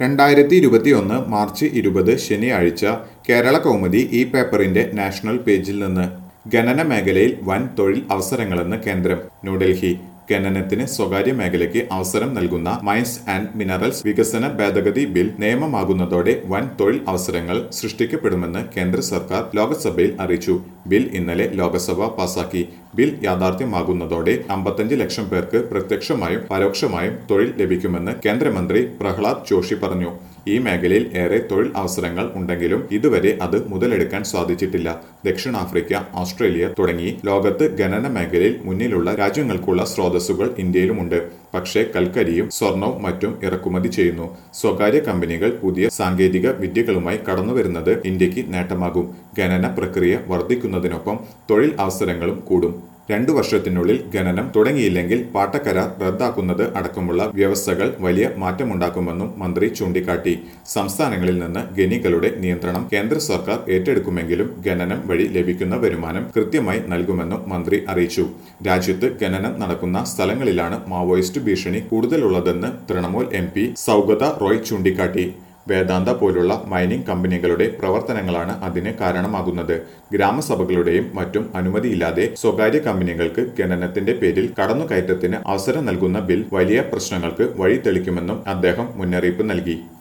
രണ്ടായിരത്തി ഇരുപത്തിയൊന്ന് മാർച്ച് ഇരുപത് ശനിയാഴ്ച കേരള കൗമുദി ഈ പേപ്പറിന്റെ നാഷണൽ പേജിൽ നിന്ന് ഖനന മേഖലയിൽ വൻ തൊഴിൽ അവസരങ്ങളെന്ന് കേന്ദ്രം ന്യൂഡൽഹി ഖനനത്തിന് സ്വകാര്യ മേഖലയ്ക്ക് അവസരം നൽകുന്ന മൈൻസ് ആൻഡ് മിനറൽസ് വികസന ഭേദഗതി ബിൽ നിയമമാകുന്നതോടെ വൻ തൊഴിൽ അവസരങ്ങൾ സൃഷ്ടിക്കപ്പെടുമെന്ന് കേന്ദ്ര സർക്കാർ ലോക്സഭയിൽ അറിയിച്ചു ബിൽ ഇന്നലെ ലോക്സഭ പാസാക്കി ബിൽ യാഥാർത്ഥ്യമാകുന്നതോടെ അമ്പത്തഞ്ച് ലക്ഷം പേർക്ക് പ്രത്യക്ഷമായും പരോക്ഷമായും തൊഴിൽ ലഭിക്കുമെന്ന് കേന്ദ്രമന്ത്രി പ്രഹ്ലാദ് ജോഷി പറഞ്ഞു ഈ മേഖലയിൽ ഏറെ തൊഴിൽ അവസരങ്ങൾ ഉണ്ടെങ്കിലും ഇതുവരെ അത് മുതലെടുക്കാൻ സാധിച്ചിട്ടില്ല ദക്ഷിണാഫ്രിക്ക ഓസ്ട്രേലിയ തുടങ്ങി ലോകത്ത് ഖനന മേഖലയിൽ മുന്നിലുള്ള രാജ്യങ്ങൾക്കുള്ള സ്രോതസ്സുകൾ ഇന്ത്യയിലുമുണ്ട് പക്ഷേ കൽക്കരിയും സ്വർണവും മറ്റും ഇറക്കുമതി ചെയ്യുന്നു സ്വകാര്യ കമ്പനികൾ പുതിയ സാങ്കേതിക വിദ്യകളുമായി കടന്നുവരുന്നത് ഇന്ത്യക്ക് നേട്ടമാകും ഖനന പ്രക്രിയ വർദ്ധിക്കുന്നതിനൊപ്പം തൊഴിൽ അവസരങ്ങളും കൂടും രണ്ടു വർഷത്തിനുള്ളിൽ ഖനനം തുടങ്ങിയില്ലെങ്കിൽ പാട്ടക്കരാർ റദ്ദാക്കുന്നത് അടക്കമുള്ള വ്യവസ്ഥകൾ വലിയ മാറ്റമുണ്ടാക്കുമെന്നും മന്ത്രി ചൂണ്ടിക്കാട്ടി സംസ്ഥാനങ്ങളിൽ നിന്ന് ഖനികളുടെ നിയന്ത്രണം കേന്ദ്ര സർക്കാർ ഏറ്റെടുക്കുമെങ്കിലും ഖനനം വഴി ലഭിക്കുന്ന വരുമാനം കൃത്യമായി നൽകുമെന്നും മന്ത്രി അറിയിച്ചു രാജ്യത്ത് ഖനനം നടക്കുന്ന സ്ഥലങ്ങളിലാണ് മാവോയിസ്റ്റ് ഭീഷണി കൂടുതലുള്ളതെന്ന് തൃണമൂൽ എം പി സൗഗത റോയ് ചൂണ്ടിക്കാട്ടി വേദാന്ത പോലുള്ള മൈനിങ് കമ്പനികളുടെ പ്രവർത്തനങ്ങളാണ് അതിന് കാരണമാകുന്നത് ഗ്രാമസഭകളുടെയും മറ്റും അനുമതിയില്ലാതെ സ്വകാര്യ കമ്പനികൾക്ക് ഖനനത്തിന്റെ പേരിൽ കടന്നുകയറ്റത്തിന് അവസരം നൽകുന്ന ബിൽ വലിയ പ്രശ്നങ്ങൾക്ക് വഴി തെളിക്കുമെന്നും അദ്ദേഹം മുന്നറിയിപ്പ് നൽകി